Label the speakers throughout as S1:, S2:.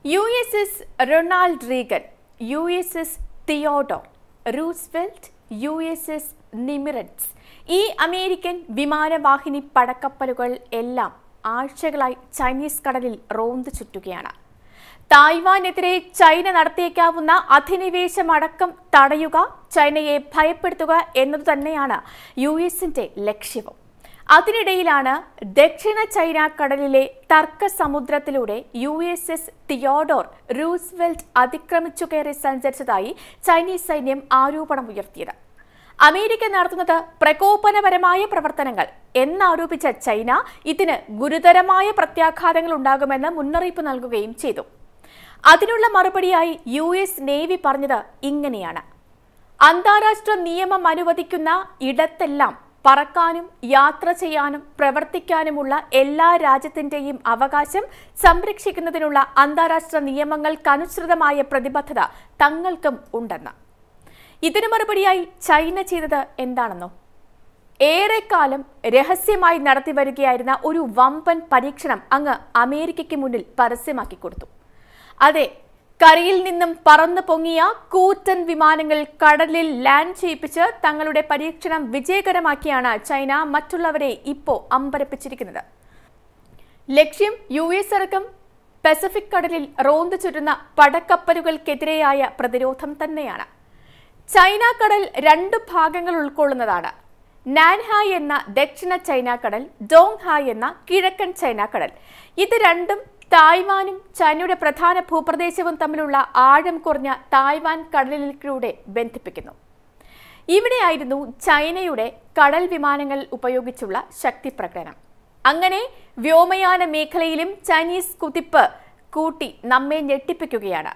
S1: U S S Ronald Reagan U S S Theodore Roosevelt U S S Nimitz ഈ American വിമാനവാഹിനി പടക്കപ്പലുകൾ എല്ലാം ആഴ്ചകളായി Chinese കടലിൽ റോന്തു ചുറ്റുകയാണ് തായ്വാനെതിരെ China നടത്തിയേക്കാവുന്ന അധിനിവേശമടക്കം തടയുക ചൈനയെ ഭയപ്പെടുത്തുക എന്നതു തന്നെയാണ് യു എസിന്റെ ലക്ഷ്യവും അതിനിടയിലാണ് ദക്ഷിണ ചൈന കടലിലെ തർക്ക സമുദ്രത്തിലൂടെ U S S Theodore Roosevelt അതിക്രമിച്ചു കയറി സഞ്ചരിച്ചതായി ചൈനീസ് സൈന്യം ആരോപണമുയർത്തിയത് അമേരിക്ക നടത്തുന്നത് പ്രകോപനപരമായ പ്രവർത്തനങ്ങൾ എന്നാരോപിച്ച ചൈന ഇതിന് ഗുരുതരമായ പ്രത്യാഘാതങ്ങൾ ഉണ്ടാകുമെന്ന് മുന്നറിയിപ്പ് നൽകുകയും ചെയ്തു അതിനുള്ള മറുപടിയായി യു എസ് നേവി പറഞ്ഞത് ഇങ്ങനെയാണ് അന്താരാഷ്ട്ര നിയമം അനുവദിക്കുന്ന ഇടത്തെല്ലാം പറക്കാനും യാത്ര ചെയ്യാനും പ്രവർത്തിക്കാനുമുള്ള എല്ലാ രാജ്യത്തിന്റെയും അവകാശം സംരക്ഷിക്കുന്നതിനുള്ള അന്താരാഷ്ട്ര നിയമങ്ങൾക്കനുസൃതമായ പ്രതിബദ്ധത തങ്ങൾക്കും ഉണ്ടെന്ന് ഇതിനു മറുപടിയായി ചൈന ചെയ്തത് എന്താണെന്നോ ഏറെക്കാലം രഹസ്യമായി നടത്തി വരികയായിരുന്ന ഒരു വമ്പൻ പരീക്ഷണം അങ്ങ് അമേരിക്കയ്ക്ക് മുന്നിൽ പരസ്യമാക്കി കൊടുത്തു അതെ കരയിൽ നിന്നും പറന്നു പൊങ്ങിയ കൂറ്റൻ വിമാനങ്ങൾ കടലിൽ ലാൻഡ് ചെയ്യിപ്പിച്ച് തങ്ങളുടെ പരീക്ഷണം വിജയകരമാക്കിയാണ് ചൈന മറ്റുള്ളവരെ ഇപ്പോൾ അമ്പരപ്പിച്ചിരിക്കുന്നത് ലക്ഷ്യം യു എസ് അടക്കം പസഫിക് കടലിൽ റോന്തു ചുറ്റുന്ന പടക്കപ്പലുകൾക്കെതിരെയായ പ്രതിരോധം തന്നെയാണ് ചൈന കടൽ രണ്ട് ഭാഗങ്ങൾ ഉൾക്കൊള്ളുന്നതാണ് നാൻഹായ് എന്ന ദക്ഷിണ ചൈന കടൽ ഡോങ്ഹായ് എന്ന കിഴക്കൻ ചൈന കടൽ ഇത് രണ്ടും തായ്വാനും ചൈനയുടെ പ്രധാന ഭൂപ്രദേശവും തമ്മിലുള്ള ആഴം കുറഞ്ഞ തായ്വാൻ കടലിലൂടെ ബന്ധിപ്പിക്കുന്നു ഇവിടെയായിരുന്നു ചൈനയുടെ കടൽ വിമാനങ്ങൾ ഉപയോഗിച്ചുള്ള ശക്തി പ്രകടനം അങ്ങനെ വ്യോമയാന മേഖലയിലും ചൈനീസ് കുതിപ്പ് കൂട്ടി നമ്മെ ഞെട്ടിപ്പിക്കുകയാണ്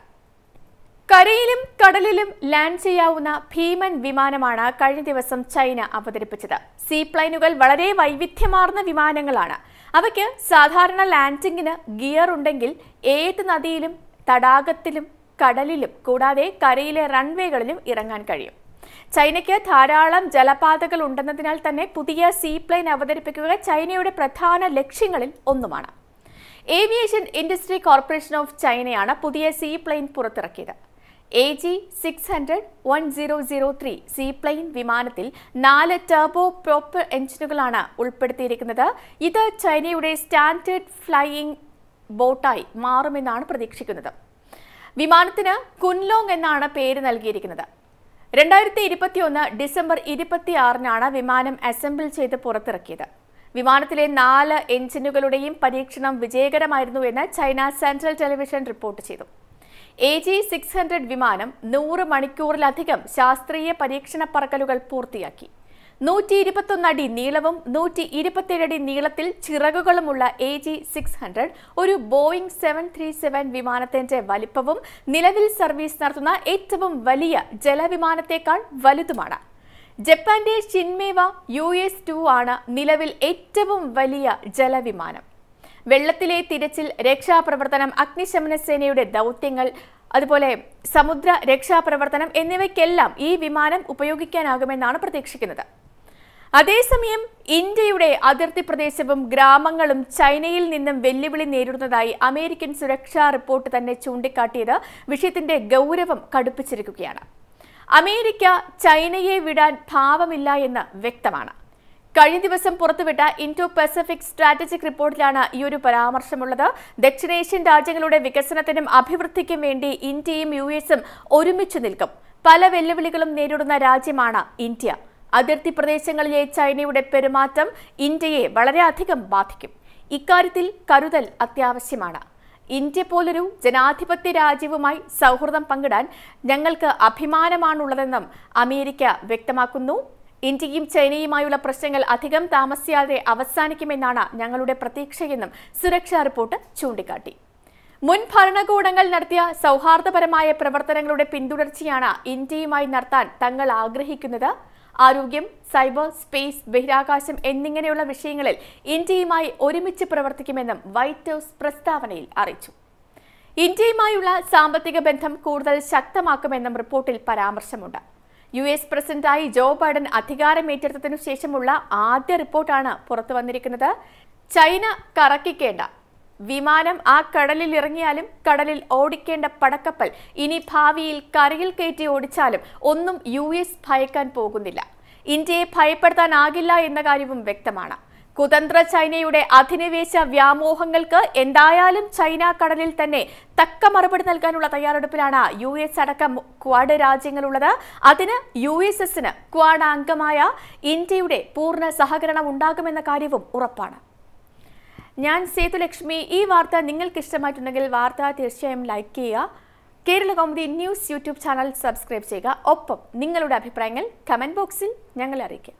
S1: കരയിലും കടലിലും ലാൻഡ് ചെയ്യാവുന്ന ഭീമൻ വിമാനമാണ് കഴിഞ്ഞ ദിവസം ചൈന അവതരിപ്പിച്ചത് സീപ്ലൈനുകൾ വളരെ വൈവിധ്യമാർന്ന വിമാനങ്ങളാണ് അവയ്ക്ക് സാധാരണ ലാൻഡിങ്ങിന് ഗിയർ ഉണ്ടെങ്കിൽ ഏത് നദിയിലും തടാകത്തിലും കടലിലും കൂടാതെ കരയിലെ റൺവേകളിലും ഇറങ്ങാൻ കഴിയും ചൈനയ്ക്ക് ധാരാളം ജലപാതകൾ ഉണ്ടെന്നതിനാൽ തന്നെ പുതിയ സീപ്ലൈൻ അവതരിപ്പിക്കുക ചൈനയുടെ പ്രധാന ലക്ഷ്യങ്ങളിൽ ഒന്നുമാണ് ഏവിയേഷൻ ഇൻഡസ്ട്രി കോർപ്പറേഷൻ ഓഫ് ചൈനയാണ് പുതിയ സീപ്ലെയിൻ പുറത്തിറക്കിയത് A G six hundred one zero zero three seaplane വിമാനത്തിൽ നാല് ടർബോ പ്രോപ്പർ എഞ്ചിനുകളാണ് ഉൾപ്പെടുത്തിയിരിക്കുന്നത് ഇത് ചൈനയുടെ സ്റ്റാൻഡേർഡ് ഫ്ലൈയിങ് ബോട്ടായി മാറുമെന്നാണ് പ്രതീക്ഷിക്കുന്നത് വിമാനത്തിന് കുൻലോങ് എന്നാണ് പേര് നൽകിയിരിക്കുന്നത് രണ്ടായിരത്തി ഇരുപത്തിയൊന്ന് ഡിസംബർ ഇരുപത്തിയാറിനാണ് വിമാനം അസംബിൾ ചെയ്ത് പുറത്തിറക്കിയത് വിമാനത്തിലെ നാല് എഞ്ചിനുകളുടെയും പരീക്ഷണം വിജയകരമായിരുന്നു എന്ന് ചൈന സെൻട്രൽ ടെലിവിഷൻ റിപ്പോർട്ട് ചെയ്തു എ ജി സിക്സ് ഹൺഡ്രഡ് വിമാനം നൂറ് മണിക്കൂറിലധികം ശാസ്ത്രീയ പരീക്ഷണ പറക്കലുകൾ പൂർത്തിയാക്കി നൂറ്റി ഇരുപത്തൊന്ന് അടി നീളവും നൂറ്റി ഇരുപത്തിയേഴ് അടി നീളത്തിൽ ചിറകുകളുമുള്ള എ ജി സിക്സ് ഹൺഡ്രഡ് ഒരു ബോയിങ് സെവൻ ത്രീ സെവൻ വിമാനത്തിന്റെ വലിപ്പവും നിലവിൽ സർവീസ് നടത്തുന്ന ഏറ്റവും വലിയ ജലവിമാനത്തേക്കാൾ വലുതുമാണ് ജപ്പാന്റെ ഷിൻമേവ യു എസ് ടു ആണ് നിലവിൽ ഏറ്റവും വലിയ ജലവിമാനം വെള്ളത്തിലെ തിരച്ചിൽ രക്ഷാപ്രവർത്തനം അഗ്നിശമന സേനയുടെ ദൗത്യങ്ങൾ അതുപോലെ സമുദ്ര രക്ഷാപ്രവർത്തനം എന്നിവയ്ക്കെല്ലാം ഈ വിമാനം ഉപയോഗിക്കാനാകുമെന്നാണ് പ്രതീക്ഷിക്കുന്നത് അതേസമയം ഇന്ത്യയുടെ അതിർത്തി പ്രദേശവും ഗ്രാമങ്ങളും ചൈനയിൽ നിന്നും വെല്ലുവിളി നേരിടുന്നതായി അമേരിക്കൻ സുരക്ഷാ റിപ്പോർട്ട് തന്നെ ചൂണ്ടിക്കാട്ടിയത് വിഷയത്തിന്റെ ഗൗരവം കടുപ്പിച്ചിരിക്കുകയാണ് അമേരിക്ക ചൈനയെ വിടാൻ ഭാവമില്ല എന്ന് വ്യക്തമാണ് കഴിഞ്ഞ ദിവസം പുറത്തുവിട്ട ഇൻഡോ പസഫിക് സ്ട്രാറ്റജിക് റിപ്പോർട്ടിലാണ് ഈ ഒരു പരാമർശമുള്ളത് ദക്ഷിണേഷ്യൻ രാജ്യങ്ങളുടെ വികസനത്തിനും അഭിവൃദ്ധിക്കും വേണ്ടി ഇന്ത്യയും യു എസും ഒരുമിച്ച് നിൽക്കും പല വെല്ലുവിളികളും നേരിടുന്ന രാജ്യമാണ് ഇന്ത്യ അതിർത്തി പ്രദേശങ്ങളിലെ ചൈനയുടെ പെരുമാറ്റം ഇന്ത്യയെ വളരെയധികം ബാധിക്കും ഇക്കാര്യത്തിൽ കരുതൽ അത്യാവശ്യമാണ് ഇന്ത്യ പോലൊരു ജനാധിപത്യ രാജ്യവുമായി സൗഹൃദം പങ്കിടാൻ ഞങ്ങൾക്ക് അഭിമാനമാണുള്ളതെന്നും അമേരിക്ക വ്യക്തമാക്കുന്നു ഇന്ത്യയും ചൈനയുമായുള്ള പ്രശ്നങ്ങൾ അധികം താമസിയാതെ അവസാനിക്കുമെന്നാണ് ഞങ്ങളുടെ പ്രതീക്ഷയെന്നും സുരക്ഷാ റിപ്പോർട്ട് ചൂണ്ടിക്കാട്ടി മുൻ ഭരണകൂടങ്ങൾ നടത്തിയ സൗഹാർദ്ദപരമായ പ്രവർത്തനങ്ങളുടെ പിന്തുടർച്ചയാണ് ഇന്ത്യയുമായി നടത്താൻ തങ്ങൾ ആഗ്രഹിക്കുന്നത് ആരോഗ്യം സൈബർ സ്പേസ് ബഹിരാകാശം എന്നിങ്ങനെയുള്ള വിഷയങ്ങളിൽ ഇന്ത്യയുമായി ഒരുമിച്ച് പ്രവർത്തിക്കുമെന്നും വൈറ്റ് ഹൌസ് പ്രസ്താവനയിൽ അറിയിച്ചു ഇന്ത്യയുമായുള്ള സാമ്പത്തിക ബന്ധം കൂടുതൽ ശക്തമാക്കുമെന്നും റിപ്പോർട്ടിൽ പരാമർശമുണ്ട് യു എസ് പ്രസിഡന്റായി ജോ ബൈഡൻ അധികാരമേറ്റെടുത്തതിനു ശേഷമുള്ള ആദ്യ റിപ്പോർട്ടാണ് പുറത്തു വന്നിരിക്കുന്നത് ചൈന കറക്കിക്കേണ്ട വിമാനം ആ കടലിൽ ഇറങ്ങിയാലും കടലിൽ ഓടിക്കേണ്ട പടക്കപ്പൽ ഇനി ഭാവിയിൽ കരയിൽ കയറ്റി ഓടിച്ചാലും ഒന്നും യു എസ് ഭയക്കാൻ പോകുന്നില്ല ഇന്ത്യയെ ഭയപ്പെടുത്താനാകില്ല എന്ന കാര്യവും വ്യക്തമാണ് കുതന്ത്ര ചൈനയുടെ അധിനിവേശ വ്യാമോഹങ്ങൾക്ക് എന്തായാലും ചൈന കടലിൽ തന്നെ തക്ക മറുപടി നൽകാനുള്ള തയ്യാറെടുപ്പിലാണ് യു എസ് അടക്കം ക്വാഡ് രാജ്യങ്ങളുള്ളത് അതിന് യു എസ് എസിന് ക്വാഡ് അംഗമായ ഇന്ത്യയുടെ പൂർണ്ണ സഹകരണം ഉണ്ടാകുമെന്ന കാര്യവും ഉറപ്പാണ് ഞാൻ സേതുലക്ഷ്മി ഈ വാർത്ത നിങ്ങൾക്ക് ഇഷ്ടമായിട്ടുണ്ടെങ്കിൽ വാർത്ത തീർച്ചയായും ലൈക്ക് ചെയ്യുക Kerala Kaumudi news YouTube channel subscribe ചെയ്യുക ഒപ്പം നിങ്ങളുടെ അഭിപ്രായങ്ങൾ കമന്റ് ബോക്സിൽ ഞങ്ങളെ അറിയിക്കുക